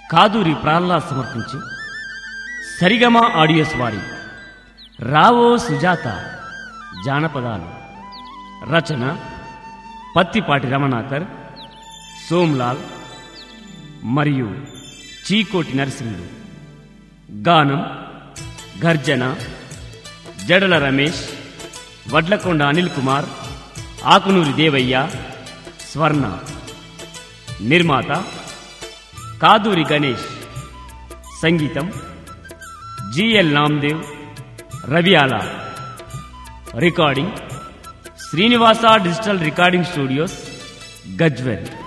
కాదూరి ప్రహ్లాద్ సమర్పించి సరిగమ ఆడియోస్ వారి రావో సుజాత జానపదాలు రచన పత్తిపాటి రమణాకర్ సోమ్లాల్ మరియు చీకోటి నరసింహుడు గానం గర్జన జడల రమేష్ వడ్లకొండ అనిల్ కుమార్ ఆకునూరి దేవయ్య స్వర్ణ నిర్మాత కాదూరి గణేష్ సంగీతం G L Namdev Raviyala recording Srinivasa digital recording studios Gajwel